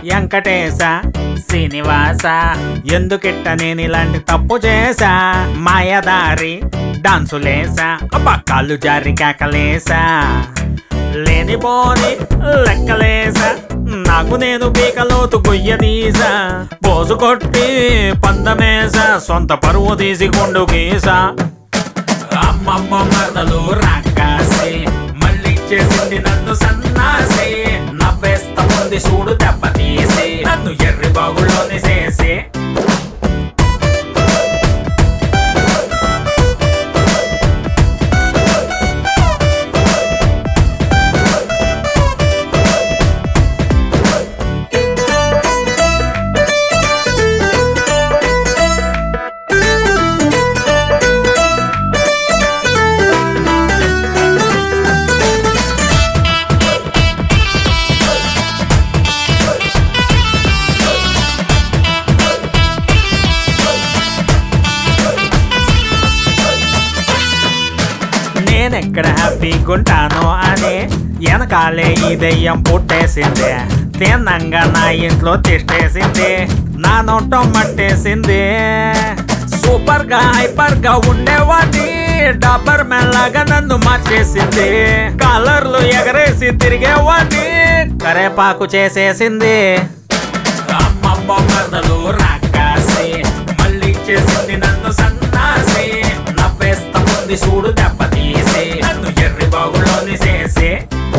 వెంకటేశ శ్రీనివాస ఎందుకిట్ట నేను ఇలాంటి తప్పు చేసా మాయదారి డాన్సులేసా అబ్బా కాళ్ళు జారి కేకలేసా లేనిపోని లెక్కలేసా నాకు నేను పీకలోతు గొయ్య తీసా పోసు కొట్టి పందమేసా సొంత పరువు తీసి కొండు గీసా అమ్మమ్మ మరదలు రాకాసి మళ్ళీ చేసింది నన్ను సన్నాసి నవ్వేస్తా ఉంది చూడు దెబ్బ తీసి నన్ను ఎర్రి బాగులోని చేసి నేనెక్కడ హ్యాపీగా ఉంటానో అని వెనకాలే ఈ దెయ్యం పుట్టేసింది తిన్నంగా నా ఇంట్లో తిష్టేసింది నా నోటం మట్టేసింది సూపర్ గా హైపర్ గా ఉండేవాడిని డబ్బర్ మెల్లగా నన్ను మార్చేసింది కలర్లు ఎగరేసి తిరిగేవాడిని కరేపాకు చేసేసింది అమ్మమ్మ మరదలు రాకాసి మళ్ళీ చేసింది నన్ను సన్నాసి నవ్వేస్తా ఉంది చూడు దెబ్బ తీసి నన్ను ఎర్రి బాగులోని చేసి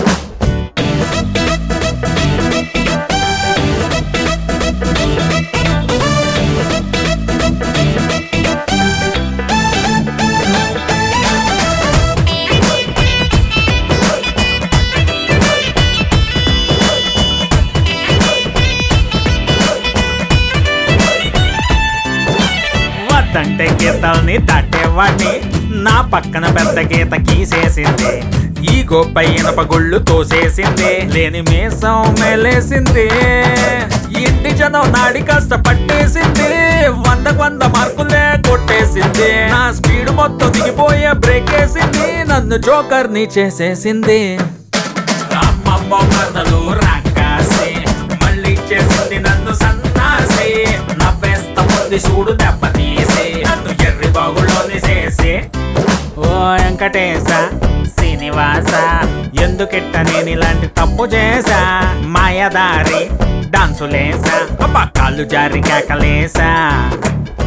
వద్దంటే గీతల్ని దాటేవాడిని నా పక్కన పెద్ద గీత గీసేసింది ఈ గొప్ప ఇనప గుళ్ళు తోసేసింది లేని మీసం మేలేసింది ఇంటి జనం నాడి కాస్త పట్టేసింది వందకు వంద మార్కులే కొట్టేసింది నా స్పీడ్ మొత్తం దిగిపోయే బ్రేక్ వేసింది నన్ను జోకర్ ని చేసేసింది అమ్మమ్మ మరదలు రాకాసి మళ్ళీ చేసింది నన్ను సన్నాసి నవ్వేస్తా ఉంది చూడు దెబ్బ తీసి నన్ను ఎర్రి బాగులోని చేసి ఓ వెంకటేశ శ్రీనివాస ఎందుకిట్ట నేను ఇలాంటి తప్పు చేసా మాయదారి డాన్సులేసా అబ్బా కాళ్ళు జారి కేకలేసా